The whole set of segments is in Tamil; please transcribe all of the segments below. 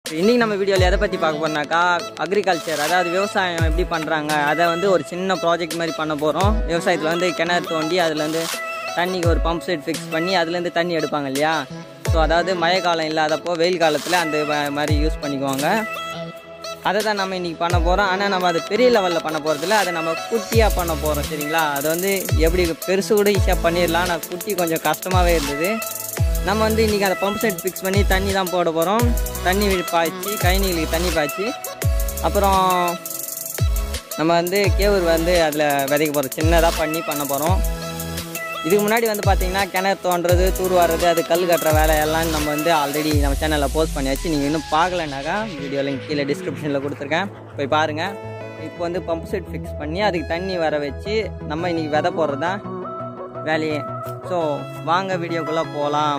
இன்றைக்கி நம்ம வீடியோவில் எதை பற்றி பார்க்க போறோம்னாக்கா அக்ரிகல்ச்சர் அதாவது விவசாயம் எப்படி பண்ணுறாங்க அதை வந்து ஒரு சின்ன ப்ராஜெக்ட் மாதிரி பண்ண போகிறோம் விவசாயத்தில் வந்து கிணறு தோண்டி அதில் வந்து தண்ணிக்கு ஒரு பம்ப் செட் ஃபிக்ஸ் பண்ணி அதுலேருந்து தண்ணி எடுப்பாங்க இல்லையா ஸோ அதாவது மழை காலம் இல்லாதப்போ வெயில் காலத்தில் அந்த ம- மாதிரி யூஸ் பண்ணிக்குவாங்க அதை தான் நம்ம இன்றைக்கி பண்ண போகிறோம் ஆனால் நம்ம அது பெரிய லெவலில் பண்ண போகிறதில்ல அதை நம்ம குட்டியாக பண்ண போகிறோம் சரிங்களா அது வந்து எப்படி பெருசு கூட ஈஸியாக பண்ணிடலாம் ஆனால் குட்டி கொஞ்சம் கஷ்டமாகவே இருந்தது நம்ம வந்து இன்றைக்கி அந்த பம்ப் செட் ஃபிக்ஸ் பண்ணி தண்ணி தான் போட போகிறோம் தண்ணி பாய்ச்சி கழனிகளுக்கு தண்ணி பாய்ச்சி அப்புறம் நம்ம வந்து கேவுர் வந்து அதில் விதைக்க போகிறோம் சின்னதாக பண்ணி பண்ண போகிறோம் இதுக்கு முன்னாடி வந்து பார்த்தீங்கன்னா கிணறு தோண்டுறது தூர் வாடுறது அது கல் கட்டுற வேலை எல்லாம் நம்ம வந்து ஆல்ரெடி நம்ம சேனலில் போஸ்ட் பண்ணியாச்சு நீங்கள் இன்னும் பார்க்கலனாக்கா வீடியோ லிங்க் கீழே டிஸ்கிரிப்ஷனில் கொடுத்துருக்கேன் போய் பாருங்கள் இப்போ வந்து பம்ப் செட் ஃபிக்ஸ் பண்ணி அதுக்கு தண்ணி வர வச்சு நம்ம இன்றைக்கி விதை போடுறது தான் வேலையே ஸோ வாங்க வீடியோக்குள்ளே போகலாம்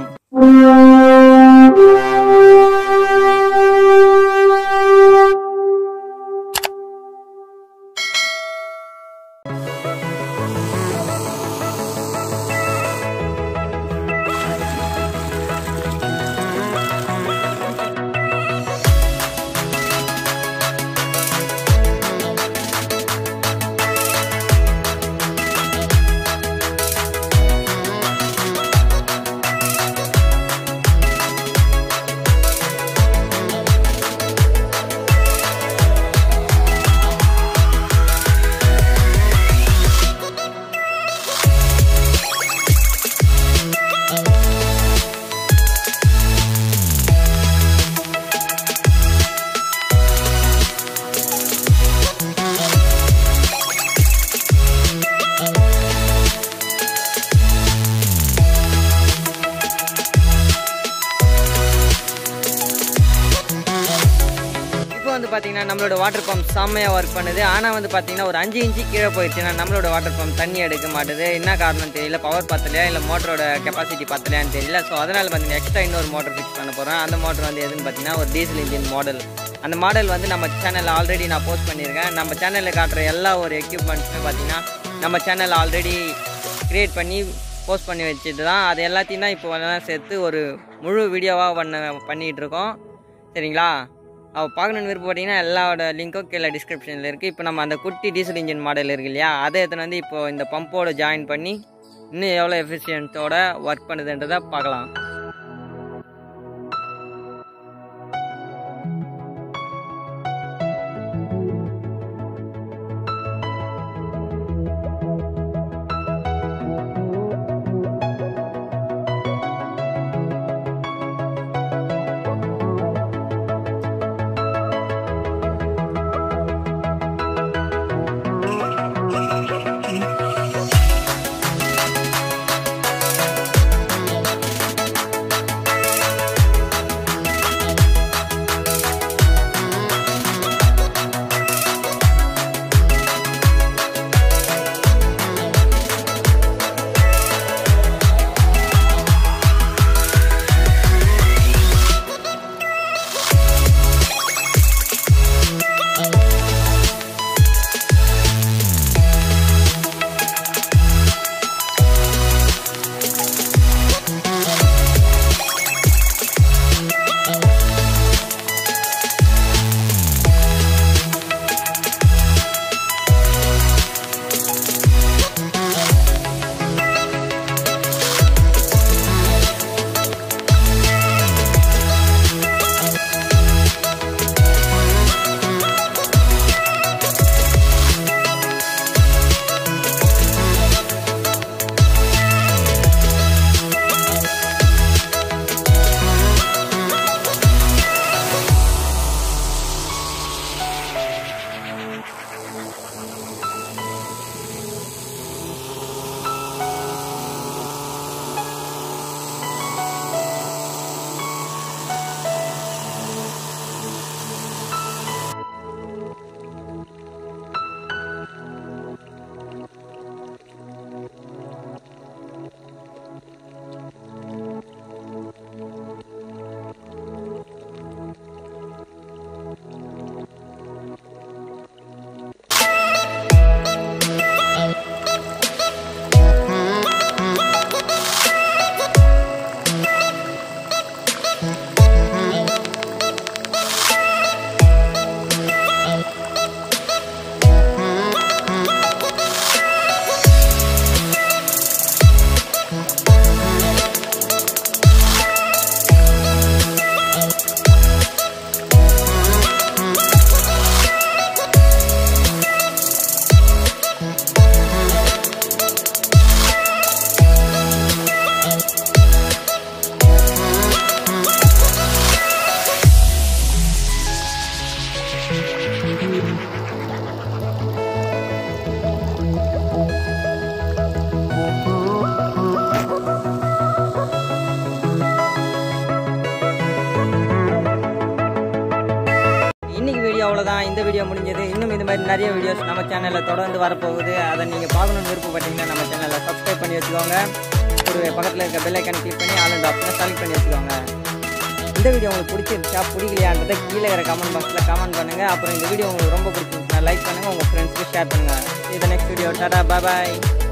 இப்போ வந்து பார்த்தீங்கன்னா நம்மளோட வாட்டர் பம்ப் செம்மையாக ஒர்க் பண்ணுது ஆனால் வந்து பார்த்தீங்கன்னா ஒரு அஞ்சு இன்ச்சு கீழே போயிடுச்சுன்னா நம்மளோட வாட்டர் பம்ப் தண்ணி எடுக்க மாட்டுது என்ன காரணம் தெரியல பவர் பத்தலையா இல்லை மோட்டரோட கெப்பாசிட்டி பத்தலையான்னு தெரியல ஸோ அதனால் பார்த்தீங்கன்னா எக்ஸ்ட்ரா இன்னொரு மோட்டர் ஃபிக்ஸ் பண்ண போகிறேன் அந்த மோட்டர் வந்து எதுன்னு பார்த்தீங்கன்னா ஒரு டீசல் இன்ஜின் மாடல் அந்த மாடல் வந்து நம்ம சேனலில் ஆல்ரெடி நான் போஸ்ட் பண்ணியிருக்கேன் நம்ம சேனலில் காட்டுற எல்லா ஒரு எக்யூப்மெண்ட்ஸுமே பார்த்தீங்கன்னா நம்ம சேனல் ஆல்ரெடி க்ரியேட் பண்ணி போஸ்ட் பண்ணி வச்சுட்டு தான் அது எல்லாத்தையும் தான் இப்போ எல்லாம் சேர்த்து ஒரு முழு வீடியோவாக பண்ண பண்ணிகிட்டு இருக்கோம் சரிங்களா அவள் பார்க்கணுன்னு விருப்பப்பட்டீங்கன்னா எல்லாவோட லிங்க்கும் கீழே டிஸ்கிரிப்ஷனில் இருக்குது இப்போ நம்ம அந்த குட்டி டீசல் இன்ஜின் மாடல் இருக்கு இல்லையா அதை எடுத்துன்னு வந்து இப்போ இந்த பம்போட ஜாயின் பண்ணி இன்னும் எவ்வளோ எஃபிஷியன்ட்டோட ஒர்க் பண்ணுதுன்றதை பார்க்கலாம் வீடியோ அவ்வளோதான் இந்த வீடியோ முடிஞ்சது இன்னும் இந்த மாதிரி நிறைய வீடியோஸ் நம்ம சேனலில் தொடர்ந்து வரப்போகுது அதை நீங்கள் பார்க்கணும்னு விருப்பப்பட்டீங்கன்னா நம்ம சேனலை சப்ஸ்கிரைப் பண்ணி வச்சுக்கோங்க ஒரு பக்கத்தில் இருக்க பெல் ஐக்கானை கிளிக் பண்ணி ஆல் அண்ட் ஆப்ஷனை செலக்ட் பண்ணி வச்சுக்கோங்க இந்த வீடியோ உங்களுக்கு பிடிச்சிருச்சா பிடிக்கலையான்றதை கீழே இருக்கிற கமெண்ட் பாக்ஸில் கமெண்ட் பண்ணுங்கள் அப்புறம் இந்த வீடியோ உங்களுக்கு ரொம்ப பிடிச்சிருந்துச்சுன்னா லைக் பண்ணுங்கள் உங்கள் ஃப்ரெண்ட்ஸ்க்கு ஷேர் பண்ணுங்கள் இது நெக்ஸ்ட் வீடியோ டாடா பாய்